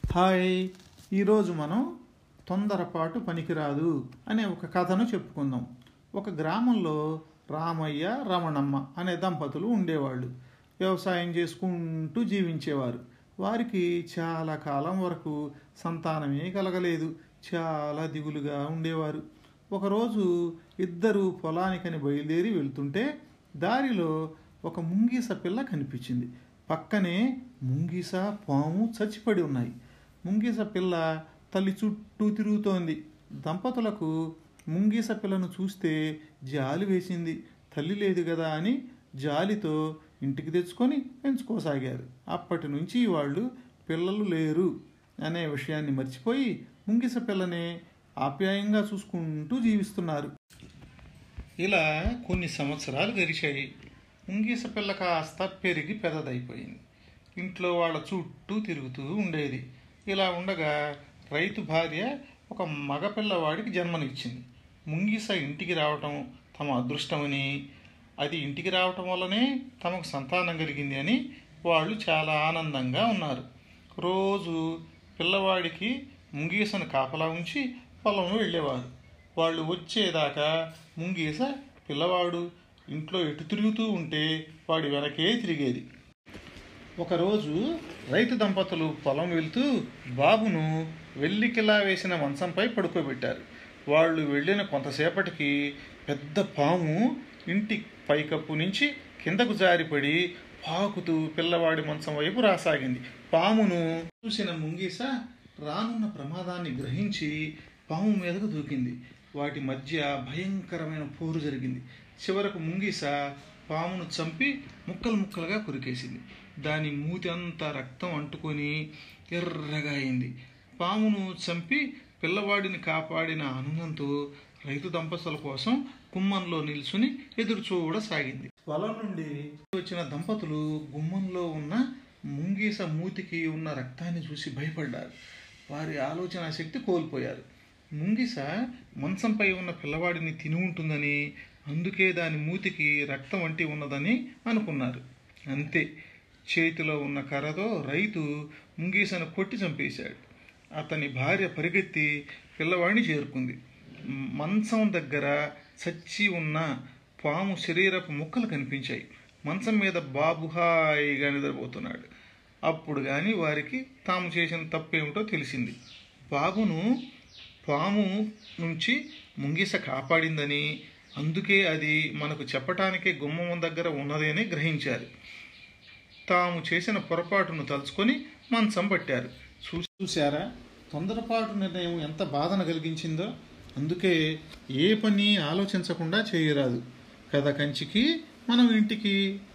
hi ఈరోజు మనం తొందరపాటు పనికిరాదు అనే ఒక కథను చెప్పుకుందాం ఒక గ్రామంలో రామయ్య రమణమ్మ అనే దంపతులు ఉండేవాళ్ళు వ్యవసాయం చేసుకుంటూ జీవించేవారు వారికి చాలా కాలం వరకు సంతానమే కలగలేదు చాలా దిగులుగా ఉండేవారు ఒకరోజు ఇద్దరు పొలానికని బయలుదేరి వెళ్తుంటే దారిలో ఒక ముంగీస పిల్ల కనిపించింది పక్కనే ముంగీస పాము చచ్చిపడి ఉన్నాయి ముంగీస పిల్ల తల్లి చుట్టూ తిరుగుతోంది దంపతులకు ముంగీస పిల్లను చూస్తే జాలి వేసింది తల్లి లేదు కదా అని జాలితో ఇంటికి తెచ్చుకొని పెంచుకోసాగారు అప్పటి నుంచి వాళ్ళు పిల్లలు లేరు అనే విషయాన్ని మర్చిపోయి ముంగిస పిల్లనే ఆప్యాయంగా చూసుకుంటూ జీవిస్తున్నారు ఇలా కొన్ని సంవత్సరాలు గడిచాయి ముంగీస పిల్ల కాస్త పెరిగి పెద్దదైపోయింది ఇంట్లో వాళ్ళ చుట్టూ తిరుగుతూ ఉండేది ఇలా ఉండగా రైతు భార్య ఒక మగపిల్లవాడికి జన్మనిచ్చింది ముంగీస ఇంటికి రావటం తమ అదృష్టమని అది ఇంటికి రావటం వల్లనే తమకు సంతానం కలిగింది అని వాళ్ళు చాలా ఆనందంగా ఉన్నారు రోజు పిల్లవాడికి ముంగీసను కాపలా ఉంచి పొలం వెళ్ళేవారు వాళ్ళు వచ్చేదాకా ముంగీస పిల్లవాడు ఇంట్లో ఎటు తిరుగుతూ ఉంటే వాడి వెనకే తిరిగేది ఒకరోజు రైతు దంపతులు పొలం వెళ్తూ బాబును వెల్లికిలా వేసిన మంచంపై పడుకోబెట్టారు వాళ్ళు వెళ్ళిన కొంతసేపటికి పెద్ద పాము ఇంటి పైకప్పు నుంచి కిందకు జారిపడి పాకుతూ పిల్లవాడి మంచం వైపు రాసాగింది పామును చూసిన ముంగీస రానున్న ప్రమాదాన్ని గ్రహించి పాము మీదకు దూకింది వాటి మధ్య భయంకరమైన పోరు జరిగింది చివరకు ముంగీస పామును చంపి ముక్కలు ముక్కలుగా కొరికేసింది దాని మూతి అంతా రక్తం అంటుకొని ఎర్రగా అయింది పామును చంపి పిల్లవాడిని కాపాడిన ఆనందంతో రైతు దంపతుల కోసం గుమ్మంలో నిల్చుని ఎదురు చూడసాగింది పొలం నుండి వచ్చిన దంపతులు గుమ్మంలో ఉన్న ముంగీస మూతికి ఉన్న రక్తాన్ని చూసి భయపడ్డారు వారి ఆలోచన శక్తి కోల్పోయారు ముంగిస మంచంపై ఉన్న పిల్లవాడిని తిని ఉంటుందని అందుకే దాని మూతికి రక్తం వంటి ఉన్నదని అనుకున్నారు అంతే చేతిలో ఉన్న కర్రతో రైతు ముంగీసను కొట్టి చంపేశాడు అతని భార్య పరిగెత్తి పిల్లవాడిని చేరుకుంది మంచం దగ్గర చచ్చి ఉన్న పాము శరీరపు ముక్కలు కనిపించాయి మంచం మీద బాబు హాయిగా నిద్రపోతున్నాడు అప్పుడు కానీ వారికి తాము చేసిన తప్పేమిటో తెలిసింది బాబును పాము నుంచి ముంగిస కాపాడిందని అందుకే అది మనకు చెప్పటానికే గుమ్మం దగ్గర ఉన్నదని గ్రహించారు తాము చేసిన పొరపాటును తలుచుకొని మంచం పట్టారు చూశారా తొందరపాటు నిర్ణయం ఎంత బాధను కలిగించిందో అందుకే ఏ పని ఆలోచించకుండా చేయరాదు కథ కంచికి మనం ఇంటికి